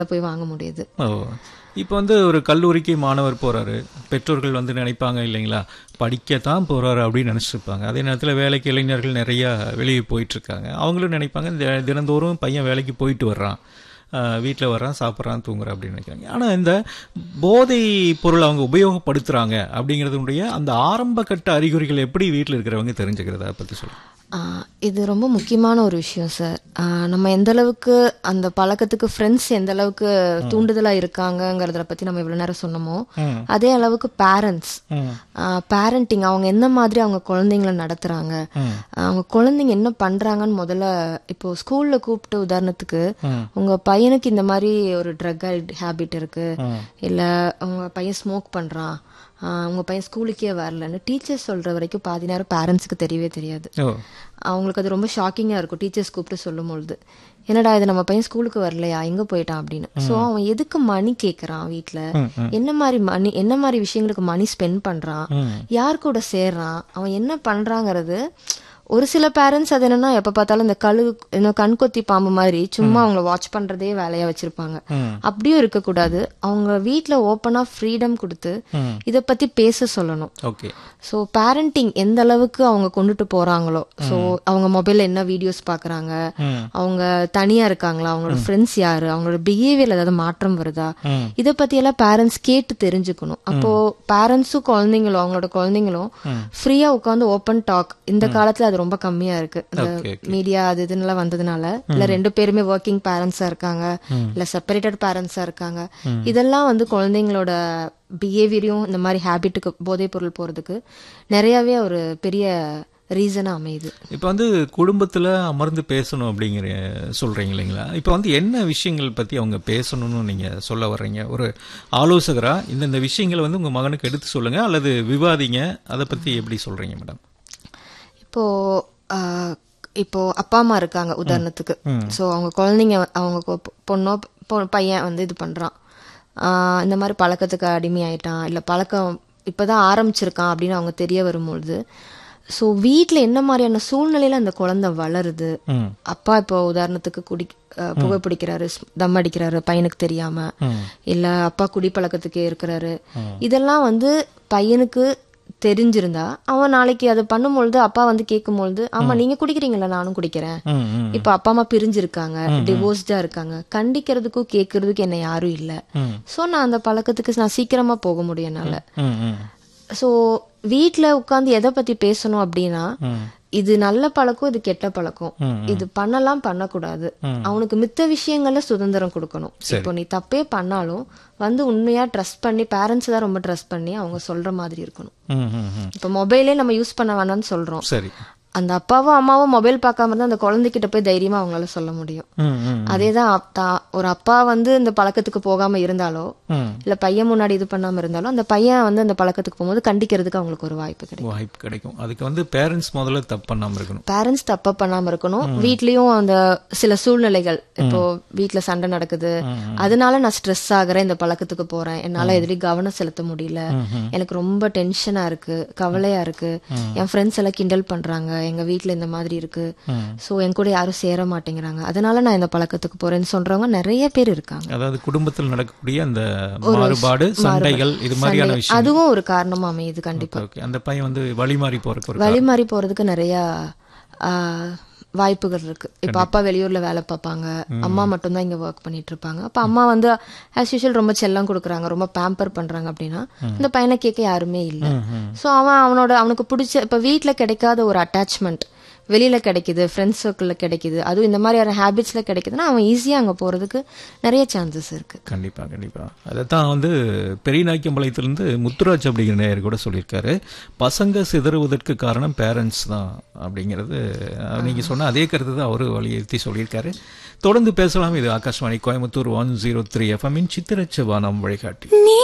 போய் வாங்க முடியுது ஓ இப்போ வந்து ஒரு கல்லூரிக்கு மாணவர் போறாரு பெற்றோர்கள் வந்து நினைப்பாங்க இல்லைங்களா படிக்கத்தான் போறாரு அப்படின்னு நினைச்சிருப்பாங்க அதே நேரத்தில் வேலைக்கு இளைஞர்கள் நிறைய வெளியே போயிட்டு இருக்காங்க அவங்களும் நினைப்பாங்க இந்த தினந்தோறும் பையன் வேலைக்கு போயிட்டு வர்றான் வீட்டில் வர்றான் சாப்பிட்றான் தூங்குறான் அப்படின்னு நினைக்கிறாங்க ஆனால் இந்த போதை பொருள் அவங்க உபயோகப்படுத்துறாங்க அப்படிங்கிறதுடைய அந்த ஆரம்ப கட்ட அறிகுறிகள் எப்படி வீட்டில் இருக்கிறவங்க தெரிஞ்சுக்கிறத அதை பற்றி சொல்லுங்க ஆஹ் இது ரொம்ப முக்கியமான ஒரு விஷயம் சார் ஆஹ் நம்ம எந்த அளவுக்கு அந்த பழக்கத்துக்கு ஃப்ரெண்ட்ஸ் எந்த அளவுக்கு தூண்டுதலா இருக்காங்கங்கிறத பத்தி நம்ம இவ்வளவு நேரம் சொன்னோமோ அதே அளவுக்கு பேரண்ட்ஸ் பேரண்டிங் அவங்க என்ன மாதிரி அவங்க குழந்தைங்களை நடத்துறாங்க அவங்க குழந்தைங்க என்ன பண்றாங்கன்னு முதல்ல இப்போ ஸ்கூல்ல கூப்பிட்டு உதாரணத்துக்கு உங்க பையனுக்கு இந்த மாதிரி ஒரு ட்ரக் ஹேபிட் இருக்கு இல்ல உங்க பையன் ஸ்மோக் பண்றான் ஆஹ் உங்க பையன் ஸ்கூலுக்கே வரலன்னு டீச்சர்ஸ் சொல்ற வரைக்கும் பாதி நேரம் பேரண்ட்ஸ்க்கு தெரியவே தெரியாது ஓ அவங்களுக்கு அது ரொம்ப ஷாக்கிங்கா இருக்கும் டீச்சர்ஸ் கூப்பிட்டு சொல்லும் பொழுது என்னடா இது நம்ம பையன் ஸ்கூலுக்கு வரலையா எங்க போயிட்டான் அப்படின்னு சோ அவன் எதுக்கு மணி கேக்குறான் வீட்ல என்ன மாதிரி மணி என்ன மாதிரி விஷயங்களுக்கு மணி ஸ்பெண்ட் பண்றான் யார் கூட சேர்றான் அவன் என்ன பண்றாங்கிறது ஒரு சில பேரண்ட்ஸ் அது என்னன்னா எப்ப பார்த்தாலும் இந்த கழு இன்னும் கண்கொத்தி பாம்பு மாதிரி சும்மா அவங்கள வாட்ச் பண்றதே வேலையா வச்சிருப்பாங்க அப்படியும் இருக்கக்கூடாது அவங்க வீட்ல ஓப்பனா ஃப்ரீடம் கொடுத்து இத பத்தி பேச சொல்லணும் ஓகே ஸோ பேரண்டிங் எந்த அளவுக்கு அவங்க கொண்டுட்டு போறாங்களோ ஸோ அவங்க மொபைல்ல என்ன வீடியோஸ் பாக்குறாங்க அவங்க தனியா இருக்காங்களா அவங்களோட ஃப்ரெண்ட்ஸ் யாரு அவங்களோட பிஹேவியர்ல ஏதாவது மாற்றம் வருதா இத பத்தி எல்லாம் பேரண்ட்ஸ் கேட்டு தெரிஞ்சுக்கணும் அப்போ பேரண்ட்ஸும் குழந்தைங்களும் அவங்களோட குழந்தைங்களும் ஃப்ரீயா உட்காந்து ஓப்பன் டாக் இந்த காலத்துல அது ரொம்ப கம்மியா இருக்கு இந்த Okay, மீடியா அது இதுன்னு வந்ததுனால இல்ல ரெண்டு பேருமே ஒர்க்கிங் பேரண்ட்ஸா இருக்காங்க இல்ல செப்பரேட்டட் பேரண்ட்ஸா இருக்காங்க இதெல்லாம் வந்து குழந்தைங்களோட பிஹேவியரையும் இந்த மாதிரி ஹேபிட்டுக்கு போதைப் பொருள் போறதுக்கு நிறையவே ஒரு பெரிய ரீசனா அமையுது இப்போ வந்து குடும்பத்தில் அமர்ந்து பேசணும் அப்படிங்கிற சொல்கிறீங்க இல்லைங்களா இப்போ வந்து என்ன விஷயங்கள் பற்றி அவங்க பேசணும்னு நீங்கள் சொல்ல வர்றீங்க ஒரு ஆலோசகராக இந்தந்த விஷயங்களை வந்து உங்கள் மகனுக்கு எடுத்து சொல்லுங்கள் அல்லது விவாதிங்க அதை பற்றி எப்படி சொல்கிறீங்க மேடம் இப்போ ஆஹ், இப்போ அப்பா அம்மா இருக்காங்க உதாரணத்துக்கு சோ அவங்க குழந்தைங்க வ- அவங்க கொ- பொண்ணோ பொ- பையன் வந்து இது பண்றான் ஆஹ், இந்த மாதிரி பழக்கத்துக்கு அடிமையாயிட்டான் இல்ல பழக்கம் இப்பதான் ஆரம்பிச்சிருக்கான் அப்படின்னு அவங்க தெரிய வரும்பொழுது சோ வீட்ல என்ன மாதிரியான சூழ்நிலையில அந்த குழந்தை வளருது ம் அப்பா இப்போ உதாரணத்துக்கு குடி அஹ், புகை பிடிக்கிறாரு ஸ்- தம் அடிக்கிறாரு பையனுக்கு தெரியாம இல்ல அப்பா குடிப்பழக்கத்துக்கே இருக்கிறாரு இதெல்லாம் வந்து பையனுக்கு தெரிஞ்சிருந்தா அவன் நாளைக்கு அதை பண்ணும்பொழுது அப்பா வந்து கேட்கும்பொழுது ஆமா நீங்க குடிக்கிறீங்களா நானும் குடிக்கிறேன் ம் ம் இப்ப அப்பா அம்மா பிரிஞ்சிருக்காங்க டிவோர்ஸ்டா இருக்காங்க கண்டிக்கிறதுக்கும் கேட்கறதுக்கும் என்ன யாரும் இல்ல ம். சோ நான் அந்த பழக்கத்துக்கு நான் சீக்கிரமா போக முடியும் என்னால ம் ம் சோ வீட்ல உட்கார்ந்து எதை பத்தி பேசணும் அப்படின்னா இது நல்ல பழக்கம் இது கெட்ட பழக்கம் இது பண்ணலாம் பண்ணக்கூடாது அவனுக்கு மித்த விஷயங்கள்ல சுதந்திரம் கொடுக்கணும் இப்போ நீ தப்பே பண்ணாலும் வந்து உண்மையா ட்ரஸ்ட் பண்ணி பேரண்ட்ஸ் தான் ரொம்ப ட்ரஸ்ட் பண்ணி அவங்க சொல்ற மாதிரி இருக்கணும் ம் ம் ம் இப்போ மொபைலே நம்ம யூஸ் பண்ண வேணாம்னு சொல்றோம் சரி அந்த அப்பாவும் அம்மாவும் மொபைல் பார்க்காம இருந்தா அந்த குழந்தைகிட்ட போய் தைரியமா அவங்களால சொல்ல முடியும் ம் ம் அதேதான் அப்- தா- ஒரு அப்பா வந்து இந்த பழக்கத்துக்கு போகாம இருந்தாலோ ம் இல்ல பையன் முன்னாடி இது பண்ணாம இருந்தாலும் அந்த பையன் வந்து அந்த பழக்கத்துக்கு போகும்போது கண்டிக்கிறதுக்கு அவங்களுக்கு ஒரு வாய்ப்பு கிடைக்கும் வாய்ப்பு கிடைக்கும் அதுக்கு வந்து பேரண்ட்ஸ் முதல்ல தப்பு பண்ணாமல் இருக்கணும் பேரண்ட்ஸ் தப்பா பண்ணாம இருக்கணும் வீட்லயும் அந்த சில சூழ்நிலைகள் இப்போ வீட்ல சண்டை நடக்குது அதனால நான் ஸ்ட்ரெஸ் ஆகுறேன் இந்த பழக்கத்துக்கு போறேன் என்னால எதுலயும் கவனம் செலுத்த முடியல எனக்கு ரொம்ப டென்ஷனா இருக்கு கவலையா இருக்கு என் ஃப்ரெண்ட்ஸ் எல்லாம் கிண்டல் பண்றாங்க எங்க வீட்ல இந்த மாதிரி இருக்கு சோ என் கூட யாரும் சேர மாட்டேங்கிறாங்க அதனால நான் இந்த பழக்கத்துக்கு போறேன்னு சொல்றவங்க நிறைய பேர் இருக்காங்க அதாவது குடும்பத்தில் நடக்கக்கூடிய அந்த மாறுபாடு சண்டைகள் இது மாதிரியான விஷயம் அதுவும் ஒரு காரணமா அமையுது கண்டிப்பா ஓகே அந்த பையன் வந்து வழி மாறி போறதுக்கு ஒரு வழி மாறி போறதுக்கு நிறைய ஆ, வாய்ப்புகள் இருக்கு இப்ப அப்பா வெளியூர்ல வேலை பார்ப்பாங்க அம்மா மட்டும்தான் இங்க ஒர்க் பண்ணிட்டு இருப்பாங்க அப்ப அம்மா வந்து ஆஸ் யூஷுவல் ரொம்ப செல்லம் கொடுக்குறாங்க ரொம்ப பேம்பர் பண்றாங்க அப்படின்னா இந்த பையனை கேட்க யாருமே இல்ல சோ அவன் அவனோட அவனுக்கு பிடிச்ச இப்ப வீட்ல கிடைக்காத ஒரு அட்டாச்மெண்ட் வெளியில கிடைக்குது ஃப்ரெண்ட்ஸ் சர்க்கிள்ல கிடைக்குது அதுவும் இந்த மாதிரியான ஹேபிட்ஸ்ல கிடைக்குதுன்னா அவன் ஈஸியா அங்க போறதுக்கு நிறைய சான்சஸ் இருக்கு கண்டிப்பா கண்டிப்பா அதைத்தான் வந்து பெரியநாய்க்கம்பாளையத்திலிருந்து முத்துராஜ் அப்படிங்கிற நேயர் கூட சொல்லியிருக்காரு பசங்க சிதறுவதற்கு காரணம் பேரண்ட்ஸ் தான் அப்படிங்கிறது அஹ், நீங்க சொன்ன அதே கருத்து தான் அவரு வலியுறுத்தி சொல்லியிருக்காரு தொடர்ந்து பேசலாம் இது Akashvani Coimbatore one zero three எஃப்எம்மின் சித்திரச்ச வானம் வழிகாட்டி